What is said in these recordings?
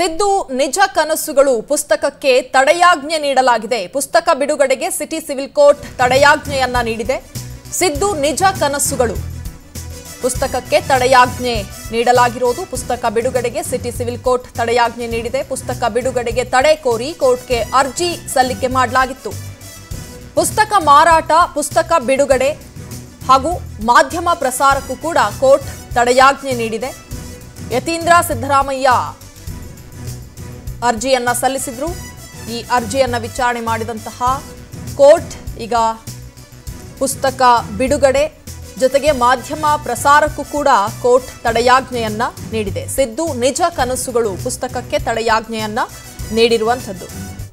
ಸಿದ್ದು ನಿಜ ಕನಸುಗಳು ಪುಸ್ತಕಕ್ಕೆ ತಡೆಯಾಜ್ಞೆ ನೀಡಲಾಗಿದೆ ಪುಸ್ತಕ ಬಿಡುಗಡೆಗೆ ಸಿಟಿ ಸಿವಿಲ್ ಕೋರ್ಟ್ ತಡೆಯಾಜ್ಞೆಯನ್ನ ನೀಡಿದೆ ಸಿದ್ದು ನಿಜ ಕನಸುಗಳು ಪುಸ್ತಕಕ್ಕೆ ತಡೆಯಾಜ್ಞೆ ನೀಡಲಾಗಿರೋದು ಪುಸ್ತಕ ಬಿಡುಗಡೆಗೆ ಸಿಟಿ ಸಿವಿಲ್ ಕೋರ್ಟ್ ತಡೆಯಾಜ್ಞೆ ನೀಡಿದೆ ಪುಸ್ತಕ ಬಿಡುಗಡೆಗೆ ತಡೆ ಕೋರಿ ಕೋರ್ಟ್ಗೆ ಅರ್ಜಿ ಸಲ್ಲಿಕೆ ಮಾಡಲಾಗಿತ್ತು ಪುಸ್ತಕ ಮಾರಾಟ ಪುಸ್ತಕ ಬಿಡುಗಡೆ ಹಾಗೂ ಮಾಧ್ಯಮ ಪ್ರಸಾರಕ್ಕೂ ಕೂಡ ಕೋರ್ಟ್ ತಡೆಯಾಜ್ಞೆ ನೀಡಿದೆ ಯತೀಂದ್ರ ಸಿದ್ದರಾಮಯ್ಯ ಅರ್ಜಿಯನ್ನ ಸಲ್ಲಿಸಿದ್ರು ಈ ಅರ್ಜಿಯನ್ನ ವಿಚಾರಣೆ ಮಾಡಿದಂತಹ ಕೋರ್ಟ್ ಈಗ ಪುಸ್ತಕ ಬಿಡುಗಡೆ ಜೊತೆಗೆ ಮಾಧ್ಯಮ ಪ್ರಸಾರಕ್ಕೂ ಕೂಡ ಕೋರ್ಟ್ ತಡೆಯಾಜ್ಞೆಯನ್ನ ನೀಡಿದೆ ಸಿದ್ದು ನಿಜ ಕನಸುಗಳು ಪುಸ್ತಕಕ್ಕೆ ತಡೆಯಾಜ್ಞೆಯನ್ನ ನೀಡಿರುವಂಥದ್ದು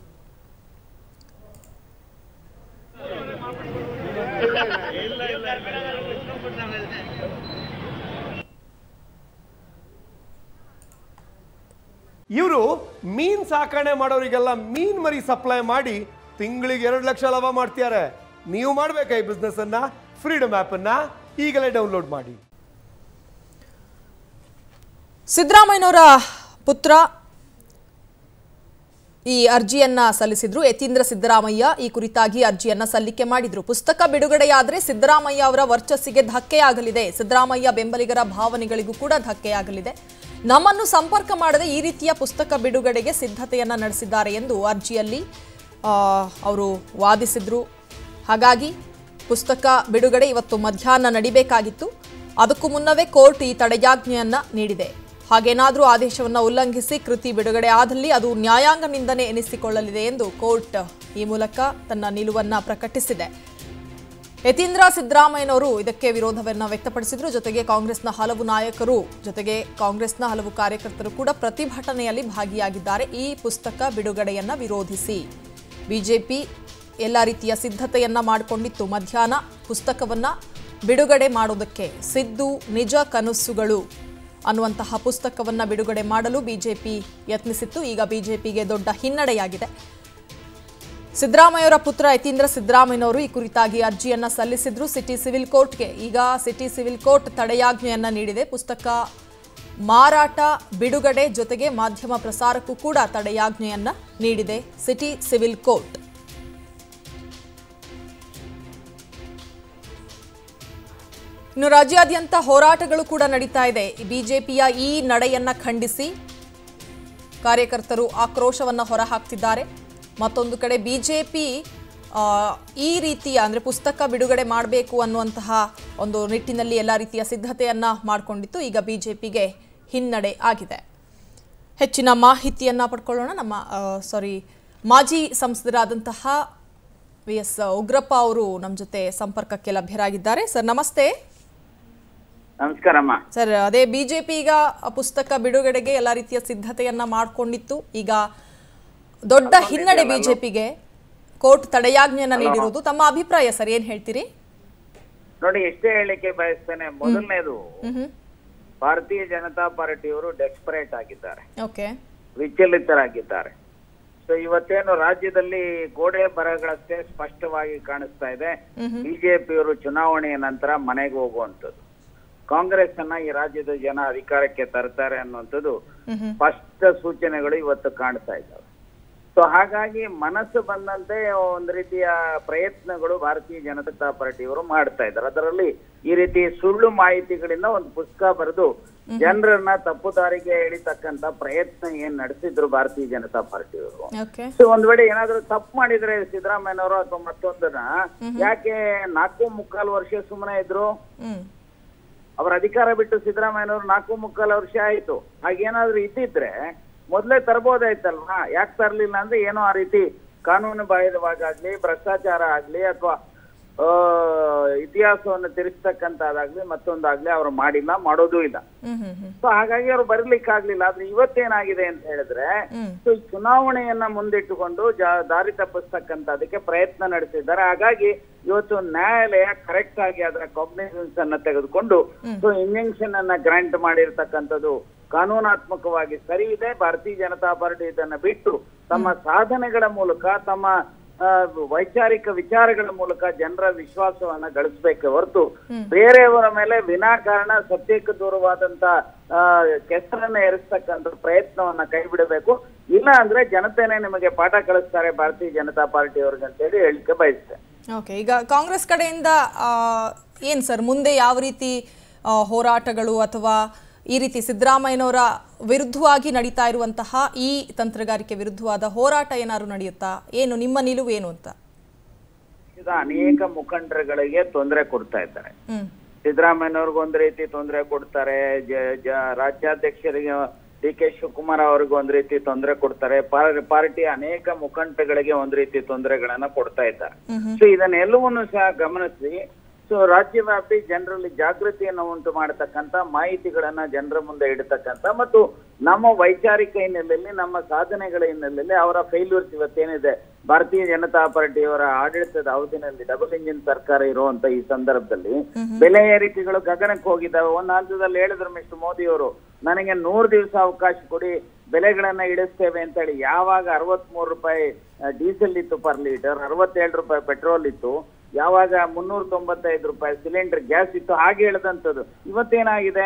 ಇವರು ಮೀನ್ ಸಾಕಣೆ ಮಾಡೋರಿಗೆಲ್ಲ ಮೀನ್ ಮರಿ ಸಪ್ಲೈ ಮಾಡಿ ತಿಂಗಳಿಗೆ ಎರಡು ಲಕ್ಷ ಲಾಭ ಮಾಡ್ತಿದ್ದಾರೆ ನೀವು ಮಾಡ್ಬೇಕಾ ಈ ಬಿಸ್ನೆಸ್ ಅನ್ನ ಫ್ರೀಡಮ್ ಆಪ್ ಅನ್ನ ಈಗಲೇ ಡೌನ್ಲೋಡ್ ಮಾಡಿ ಸಿದ್ದರಾಮಯ್ಯನವರ ಪುತ್ರ ಈ ಅರ್ಜಿಯನ್ನ ಸಲ್ಲಿಸಿದ್ರು ಯತೀಂದ್ರ ಸಿದ್ದರಾಮಯ್ಯ ಈ ಕುರಿತಾಗಿ ಅರ್ಜಿಯನ್ನ ಸಲ್ಲಿಕೆ ಮಾಡಿದ್ರು ಪುಸ್ತಕ ಬಿಡುಗಡೆಯಾದರೆ ಸಿದ್ದರಾಮಯ್ಯ ಅವರ ವರ್ಚಸ್ಸಿಗೆ ಧಕ್ಕೆಯಾಗಲಿದೆ ಸಿದ್ದರಾಮಯ್ಯ ಬೆಂಬಲಿಗರ ಭಾವನೆಗಳಿಗೂ ಕೂಡ ಧಕ್ಕೆಯಾಗಲಿದೆ ನಮ್ಮನ್ನು ಸಂಪರ್ಕ ಮಾಡದೆ ಈ ರೀತಿಯ ಪುಸ್ತಕ ಬಿಡುಗಡೆಗೆ ಸಿದ್ಧತೆಯನ್ನ ನಡೆಸಿದ್ದಾರೆ ಎಂದು ಅರ್ಜಿಯಲ್ಲಿ ಆ, ಅವರು ವಾದಿಸಿದ್ರು ಹಾಗಾಗಿ ಪುಸ್ತಕ ಬಿಡುಗಡೆ ಇವತ್ತು ಮಧ್ಯಾಹ್ನ ನಡಿಬೇಕಾಗಿತ್ತು ಅದಕ್ಕೂ ಮುನ್ನವೇ ಕೋರ್ಟ್ ಈ ತಡೆಯಾಜ್ಞೆಯನ್ನ ನೀಡಿದೆ ಹಾಗೇನಾದರೂ ಆದೇಶವನ್ನು ಉಲ್ಲಂಘಿಸಿ ಕೃತಿ ಬಿಡುಗಡೆ ಆದಲ್ಲಿ ಅದು ನ್ಯಾಯಾಂಗ ನಿಂದನೆ ಎನಿಸಿಕೊಳ್ಳಲಿದೆ ಎಂದು ಕೋರ್ಟ್ ಈ ಮೂಲಕ ತನ್ನ ನಿಲುವನ್ನ ಪ್ರಕಟಿಸಿದೆ ಯತೀಂದ್ರ ಸಿದ್ದರಾಮಯ್ಯನವರು ಇದಕ್ಕೆ ವಿರೋಧವನ್ನ ವ್ಯಕ್ತಪಡಿಸಿದ್ರು ಜೊತೆಗೆ ಕಾಂಗ್ರೆಸ್ನ ಹಲವು ನಾಯಕರು ಜೊತೆಗೆ ಕಾಂಗ್ರೆಸ್ನ ಹಲವು ಕಾರ್ಯಕರ್ತರು ಕೂಡ ಪ್ರತಿಭಟನೆಯಲ್ಲಿ ಭಾಗಿಯಾಗಿದ್ದಾರೆ ಈ ಪುಸ್ತಕ ಬಿಡುಗಡೆಯನ್ನ ವಿರೋಧಿಸಿ ಬಿಜೆಪಿ ಎಲ್ಲ ರೀತಿಯ ಸಿದ್ಧತೆಯನ್ನ ಮಾಡಿಕೊಂಡಿತ್ತು ಮಧ್ಯಾಹ್ನ ಪುಸ್ತಕವನ್ನ ಬಿಡುಗಡೆ ಮಾಡೋದಕ್ಕೆ ಸಿದ್ದು ನಿಜ ಕನಸುಗಳು ಅನ್ನುವಂತಹ ಪುಸ್ತಕವನ್ನ ಬಿಡುಗಡೆ ಮಾಡಲು ಬಿಜೆಪಿ ಯತ್ನಿಸಿತ್ತು ಈಗ ಬಿಜೆಪಿಗೆ ದೊಡ್ಡ ಹಿನ್ನಡೆಯಾಗಿದೆ ಸಿದ್ದರಾಮಯ್ಯವರ ಪುತ್ರ ಯತೀಂದ್ರ ಸಿದ್ದರಾಮಯ್ಯನವರು ಈ ಕುರಿತಾಗಿ ಅರ್ಜಿಯನ್ನ ಸಲ್ಲಿಸಿದ್ರು ಸಿಟಿ ಸಿವಿಲ್ ಕೋರ್ಟ್ಗೆ ಈಗ ಸಿಟಿ ಸಿವಿಲ್ ಕೋರ್ಟ್ ತಡೆಯಾಜ್ಞೆಯನ್ನ ನೀಡಿದೆ ಪುಸ್ತಕ ಮಾರಾಟ ಬಿಡುಗಡೆ ಜೊತೆಗೆ ಮಾಧ್ಯಮ ಪ್ರಸಾರಕ್ಕೂ ಕೂಡ ತಡೆಯಾಜ್ಞೆಯನ್ನ ನೀಡಿದೆ ಸಿಟಿ ಸಿವಿಲ್ ಕೋರ್ಟ್ ಇನ್ನು ರಾಜ್ಯಾದ್ಯಂತ ಹೋರಾಟಗಳು ಕೂಡ ನಡೀತಾ ಇದೆ ಬಿಜೆಪಿಯ ಈ ನಡೆಯನ್ನ ಖಂಡಿಸಿ ಕಾರ್ಯಕರ್ತರು ಆಕ್ರೋಶವನ್ನ ಹೊರಹಾಕ್ತಿದ್ದಾರೆ ಮತ್ತೊಂದು ಕಡೆ ಬಿಜೆಪಿ ಈ ರೀತಿಯ ಅಂದ್ರೆ ಪುಸ್ತಕ ಬಿಡುಗಡೆ ಮಾಡಬೇಕು ಅನ್ನುವಂತಹ ಒಂದು ನಿಟ್ಟಿನಲ್ಲಿ ಎಲ್ಲ ರೀತಿಯ ಸಿದ್ಧತೆಯನ್ನ ಮಾಡಿಕೊಂಡಿತ್ತು ಈಗ ಬಿಜೆಪಿಗೆ ಹಿನ್ನಡೆ ಆಗಿದೆ ಹೆಚ್ಚಿನ ಮಾಹಿತಿಯನ್ನ ಪಡ್ಕೊಳ್ಳೋಣ ನಮ್ಮ ಸಾರಿ ಮಾಜಿ ಸಂಸದರಾದಂತಹ ವಿ ಎಸ್ ಉಗ್ರಪ್ಪ ಅವರು ನಮ್ಮ ಜೊತೆ ಸಂಪರ್ಕಕ್ಕೆ ಲಭ್ಯರಾಗಿದ್ದಾರೆ ಸರ್ ನಮಸ್ತೆ ನಮಸ್ಕಾರಮ್ಮ ಸರ್ ಅದೇ ಬಿಜೆಪಿ ಈಗ ಆ ಪುಸ್ತಕ ಬಿಡುಗಡೆಗೆ ಎಲ್ಲ ರೀತಿಯ ಸಿದ್ಧತೆಯನ್ನ ಮಾಡಿಕೊಂಡಿತ್ತು ಈಗ ದೊಡ್ಡ ಹಿನ್ನಡೆ ಬಿಜೆಪಿಗೆ ಕೋರ್ಟ್ ತಡೆಯಾಜ್ಞೆಯನ್ನ ನೀಡಿರುವುದು ತಮ್ಮ ಅಭಿಪ್ರಾಯ ಸರ್ ಏನ್ ಹೇಳ್ತೀರಿ ನೋಡಿ ಎಷ್ಟೇ ಹೇಳಿಕೆ ಬಯಸ್ತೇನೆ ಮೊದಲನೇದು ಹ್ಮ್ ಭಾರತೀಯ ಜನತಾ ಪಾರ್ಟಿಯವರು ಡೆಸ್ಪರೇಟ್ ಆಗಿದ್ದಾರೆ ಓಕೆ ವಿಚಲಿತರಾಗಿದ್ದಾರೆ ಸೊ ಇವತ್ತೇನು ರಾಜ್ಯದಲ್ಲಿ ಗೋಡೆ ಬರಹಗಳಷ್ಟೇ ಸ್ಪಷ್ಟವಾಗಿ ಕಾಣಿಸ್ತಾ ಇದೆ ಬಿಜೆಪಿಯವರು ಚುನಾವಣೆಯ ನಂತರ ಮನೆಗೆ ಹೋಗುವಂಥದ್ದು ಕಾಂಗ್ರೆಸ್ ಅನ್ನ ಈ ರಾಜ್ಯದ ಜನ ಅಧಿಕಾರಕ್ಕೆ ತರ್ತಾರೆ ಅನ್ನುವಂಥದ್ದು ಸ್ಪಷ್ಟ ಸೂಚನೆಗಳು ಇವತ್ತು ಕಾಣ್ತಾ ಇದ್ದಾವೆ ಸೊ ಹಾಗಾಗಿ ಮನಸ್ಸು ಬಂದಂತೆ ಒಂದು ರೀತಿಯ ಪ್ರಯತ್ನಗಳು ಭಾರತೀಯ ಜನತಾ ಪಾರ್ಟಿಯವರು ಮಾಡ್ತಾ ಇದ್ದಾರೆ ಅದರಲ್ಲಿ ಈ ರೀತಿ ಸುಳ್ಳು ಮಾಹಿತಿಗಳಿಂದ ಒಂದು ಪುಸ್ತಕ ಬರೆದು ಜನರನ್ನ ತಪ್ಪು ದಾರಿಗೆ ಎಳಿತಕ್ಕಂತ ಪ್ರಯತ್ನ ಏನ್ ನಡೆಸಿದ್ರು ಭಾರತೀಯ ಜನತಾ ಪಾರ್ಟಿಯವರು ಓಕೆ ಸೊ ಒಂದ್ ವೇಳೆ ಏನಾದ್ರೂ ತಪ್ಪು ಮಾಡಿದ್ರೆ ಸಿದ್ದರಾಮಯ್ಯನವರು ಅಥವಾ ಮತ್ತೊಂದನ್ನ ಯಾಕೆ ನಾಲ್ಕು ಮುಕ್ಕಾಲು ವರ್ಷ ಸುಮ್ಮನೆ ಇದ್ರು ಹ್ಮ್ ಅವರ ಅಧಿಕಾರ ಬಿಟ್ಟು ಸಿದ್ದರಾಮಯ್ಯನವರು ನಾಲ್ಕು ಮುಕ್ಕಾಲು ವರ್ಷ ಆಯ್ತು ಹಾಗೇನಾದ್ರೂ ಇದ್ದಿದ್ರೆ ಮೊದ್ಲೇ ತರ್ಬೋದಾಯ್ತಲ್ವಾ ಯಾಕೆ ತರ್ಲಿಲ್ಲ ಅಂದ್ರೆ ಏನೋ ಆ ರೀತಿ ಕಾನೂನು ಬಾಹಿರವಾಗ್ಲಿ ಭ್ರಷ್ಟಾಚಾರ ಆಗ್ಲಿ ಅಥವಾ ಇತಿಹಾಸವನ್ನು ತಿರ್ಸ್ತಕ್ಕಂತದಾಗ್ಲಿ ಮತ್ತೊಂದಾಗ್ಲಿ ಅವ್ರು ಮಾಡಿಲ್ಲ ಮಾಡೋದೂ ಇಲ್ಲ ಹ್ಮ್ ಹ್ಮ್ ಹ್ಮ್ ಸೊ ಹಾಗಾಗಿ ಅವ್ರು ಬರ್ಲಿಕ್ಕೆ ಆಗ್ಲಿಲ್ಲ ಆದ್ರೆ ಇವತ್ತೇನಾಗಿದೆ ಅಂತ ಹೇಳಿದ್ರೆ ಹ್ಮ್. ಸೊ ಈ ಚುನಾವಣೆಯನ್ನ ಮುಂದಿಟ್ಟುಕೊಂಡು ಜಾ- ದಾರಿ ತಪ್ಪಿಸ್ತಕ್ಕಂತ ಅದಕ್ಕೆ ಪ್ರಯತ್ನ ನಡೆಸಿದ್ದಾರೆ ಹಾಗಾಗಿ ಇವತ್ತು ನ್ಯಾಯಾಲಯ ಕರೆಕ್ಟ್ ಆಗಿ ಅದರ ಕಾಗ್ನಿಸೆನ್ಸ್ ಅನ್ನ ತೆಗೆದುಕೊಂಡು ಸೊ ಇಂಜೆಕ್ಷನ್ ಅನ್ನ ಗ್ರಾಂಟ್ ಮಾಡಿರ್ತಕ್ಕಂಥದ್ದು ಕಾನೂನಾತ್ಮಕವಾಗಿ ಸರಿ ಇದೆ ಭಾರತೀಯ ಜನತಾ ಪಾರ್ಟಿ ಇದನ್ನ ಬಿಟ್ಟು ತಮ್ಮ ಸಾಧನೆಗಳ ಮೂಲಕ ತಮ್ಮ ಆ, ವೈಚಾರಿಕ ವಿಚಾರಗಳ ಮೂಲಕ ಜನರ ವಿಶ್ವಾಸವನ್ನ ಗಳಿಸ್ಬೇಕೆ ಹೊರತು ಬೇರೆಯವರ ಮೇಲೆ ವಿನಾಕಾರಣ ಸತ್ಯಕ್ಕೆ ದೂರವಾದಂತ ಆ, ಕೆಸರನ್ನ ಏರಿಸ್ತಕ್ಕಂಥ ಪ್ರಯತ್ನವನ್ನ ಕೈ ಬಿಡಬೇಕು ಇಲ್ಲ ಅಂದ್ರೆ ಜನತೆನೇ ನಿಮಗೆ ಪಾಠ ಕಳಿಸ್ತಾರೆ ಭಾರತೀಯ ಜನತಾ ಪಾರ್ಟಿಯವ್ರಿಗೆ ಅಂತೇಳಿ ಹೇಳಿಕೆ ಬಯಸ್ತೇನೆ ಓಕೆ ಈಗ ಕಾಂಗ್ರೆಸ್ ಕಡೆಯಿಂದ ಆ, ಏನ್ ಸರ್ ಮುಂದೆ ಯಾವ ರೀತಿ ಆ, ಹೋರಾಟಗಳು ಅಥವಾ ಈ ರೀತಿ ಸಿದ್ದರಾಮಯ್ಯನವರ ವಿರುದ್ಧವಾಗಿ ನಡೀತಾ ಇರುವಂತಹ ಈ ತಂತ್ರಗಾರಿಕೆ ವಿರುದ್ಧವಾದ ಹೋರಾಟ ಏನಾದ್ರು ನಡೆಯುತ್ತಾ ಏನು ನಿಮ್ಮ ನಿಲುವು ಏನು ಅಂತ ಇದು ಅನೇಕ ಮುಖಂಡರುಗಳಿಗೆ ತೊಂದರೆ ಕೊಡ್ತಾ ಇದ್ದಾರೆ ಹ್ಮ್ ಸಿದ್ದರಾಮಯ್ಯನವ್ರಿಗೆ ಒಂದ್ ರೀತಿ ತೊಂದರೆ ಕೊಡ್ತಾರೆ ಜ- ಜ- ರಾಜ್ಯಾಧ್ಯಕ್ಷರಿಗೆ ಡಿ ಕೆ ಶಿವಕುಮಾರ್ ಅವ್ರಿಗೆ ಒಂದ್ ರೀತಿ ತೊಂದರೆ ಕೊಡ್ತಾರೆ ಪಾರ್- ಪಾರ್ಟಿಯ ಅನೇಕ ಮುಖಂಡಗಳಿಗೆ ಒಂದ್ ರೀತಿ ತೊಂದರೆಗಳನ್ನ ಕೊಡ್ತಾ ಇದ್ದಾರೆ ಸೊ ಇದನ್ನೆಲ್ಲವನ್ನು ಸಹ ಗಮನಿಸಿ ಸೊ ರಾಜ್ಯವ್ಯಾಪಿ ಜನರಲ್ಲಿ ಜಾಗೃತಿಯನ್ನು ಉಂಟು ಮಾಡತಕ್ಕಂತ ಮಾಹಿತಿಗಳನ್ನ ಜನರ ಮುಂದೆ ಇಡತಕ್ಕಂತ ಮತ್ತು ನಮ್ಮ ವೈಚಾರಿಕ ಹಿನ್ನೆಲೆಯಲ್ಲಿ ನಮ್ಮ ಸಾಧನೆಗಳ ಹಿನ್ನೆಲೆಯಲ್ಲಿ ಅವರ ಫೇಲ್ಯೂರ್ಸ್ ಇವತ್ತೇನಿದೆ ಭಾರತೀಯ ಜನತಾ ಪಾರ್ಟಿಯವರ ಆಡಳಿತದ ಅವಧಿನಲ್ಲಿ ಡಬಲ್ ಇಂಜಿನ್ ಸರ್ಕಾರ ಇರುವಂತ ಈ ಸಂದರ್ಭದಲ್ಲಿ ಬೆಲೆ ಏರಿಕೆಗಳು ಗಗನಕ್ಕೆ ಹೋಗಿದ್ದಾವೆ ಒಂದು ಹಂತದಲ್ಲಿ ಹೇಳಿದ್ರು ಮಿಸ್ಟರ್ ಮೋದಿ ಅವರು ನನಗೆ ನೂರು ದಿವಸ ಅವಕಾಶ ಕೊಡಿ ಬೆಲೆಗಳನ್ನ ಇಳಿಸ್ತೇವೆ ಅಂತ ಹೇಳಿ ಯಾವಾಗ ಅರವತ್ ಮೂರು ರೂಪಾಯಿ ಡೀಸೆಲ್ ಇತ್ತು ಪರ್ ಲೀಟರ್ ಅರವತ್ತೇಳು ರೂಪಾಯಿ ಪೆಟ್ರೋಲ್ ಇತ್ತು ಯಾವಾಗ ಮುನ್ನೂರ ತೊಂಬತ್ತೈದು ರೂಪಾಯಿ ಸಿಲಿಂಡರ್ ಗ್ಯಾಸ್ ಇತ್ತು ಹಾಗೆ ಹೇಳಿದಂಥದ್ದು ಇವತ್ತೇನಾಗಿದೆ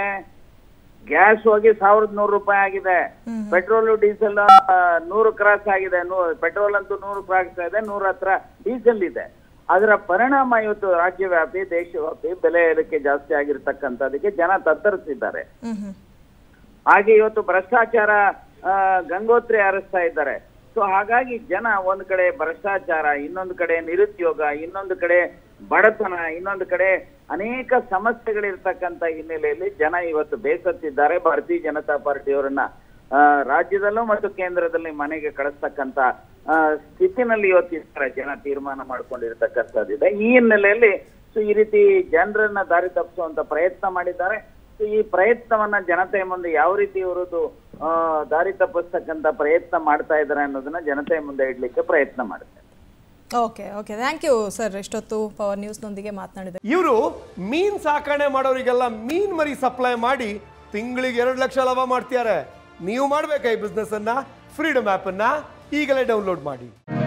ಗ್ಯಾಸ್ ಹೋಗಿ ಸಾವಿರದ ನೂರು ರೂಪಾಯಿ ಆಗಿದೆ ಪೆಟ್ರೋಲ್ ಡೀಸೆಲ್ ನೂರು ಕ್ರಾಸ್ ಆಗಿದೆ ಪೆಟ್ರೋಲ್ ಅಂತೂ ನೂರು ಕ್ರಾಸ್ ಇದೆ ನೂರ ಹತ್ರ ಡೀಸೆಲ್ ಇದೆ ಅದರ ಪರಿಣಾಮ ಇವತ್ತು ರಾಜ್ಯವ್ಯಾಪಿ ದೇಶವ್ಯಾಪಿ ಬೆಲೆ ಏರಿಕೆ ಜಾಸ್ತಿ ಆಗಿರ್ತಕ್ಕಂಥದಕ್ಕೆ ಜನ ತತ್ತರಿಸಿದ್ದಾರೆ ಹ್ಮ್ ಹ್ಮ್ ಹಾಗೆ ಇವತ್ತು ಭ್ರಷ್ಟಾಚಾರ ಆ, ಗಂಗೋತ್ರಿ ಹಾರಿಸ್ತಾ ಇದ್ದಾರೆ ಸೊ ಹಾಗಾಗಿ ಜನ ಒಂದ್ ಕಡೆ ಭ್ರಷ್ಟಾಚಾರ ಇನ್ನೊಂದು ಕಡೆ ನಿರುದ್ಯೋಗ ಇನ್ನೊಂದು ಕಡೆ ಬಡತನ ಇನ್ನೊಂದು ಕಡೆ ಅನೇಕ ಸಮಸ್ಯೆಗಳಿರ್ತಕ್ಕಂಥ ಹಿನ್ನೆಲೆಯಲ್ಲಿ ಜನ ಇವತ್ತು ಬೇಸತ್ತಿದ್ದಾರೆ ಭಾರತೀಯ ಜನತಾ ಪಾರ್ಟಿಯವರನ್ನ ಆ, ರಾಜ್ಯದಲ್ಲೂ ಮತ್ತು ಕೇಂದ್ರದಲ್ಲಿ ಮನೆಗೆ ಕಳಿಸ್ತಕ್ಕಂತ ಆ, ಸ್ಥಿತಿನಲ್ಲಿ ಇವತ್ತು ಇರ್ತಾರೆ ಜನ ತೀರ್ಮಾನ ಮಾಡ್ಕೊಂಡಿರ್ತಕ್ಕಂಥದ್ದಿದೆ ಈ ಹಿನ್ನೆಲೆಯಲ್ಲಿ ಸೊ ಈ ರೀತಿ ಜನರನ್ನ ದಾರಿ ತಪ್ಪಿಸುವಂತ ಪ್ರಯತ್ನ ಮಾಡಿದ್ದಾರೆ ಸೊ ಈ ಪ್ರಯತ್ನವನ್ನ ಜನತೆ ಮುಂದೆ ಯಾವ ರೀತಿ ಇವರು ದಾರಿ ತಪ್ಪಿಸ್ತಕ್ಕಂತ ಪ್ರಯತ್ನ ಮಾಡ್ತಾ ಇದ್ದಾರೆ ಅನ್ನೋದನ್ನ ಜನತೆ ಮುಂದೆ ಇಡ್ಲಿಕ್ಕೆ ಪ್ರಯತ್ನ ಮಾಡುತ್ತೆ okay okay thank you sir ಇಷ್ಟೊತ್ತು ಪವರ್ ನ್ಯೂಸ್ನೊಂದಿಗೆ ಮಾತನಾಡಿದೆ ಇವರು ಮೀನ್ ಸಾಕಣೆ ಮಾಡೋರಿಗೆಲ್ಲ ಮೀನ್ ಮರಿ ಸಪ್ಲೈ ಮಾಡಿ ತಿಂಗಳಿಗೆ ಎರಡು ಲಕ್ಷ ಲಾಭ ಮಾಡ್ತಿದ್ದಾರೆ ನೀವು ಮಾಡ್ಬೇಕಾ ಈ ಬಿಸ್ನೆಸ್ ಅನ್ನ ಫ್ರೀಡಮ್ ಆಪ್ ಅನ್ನ ಈಗಲೇ ಡೌನ್ಲೋಡ್ ಮಾಡಿ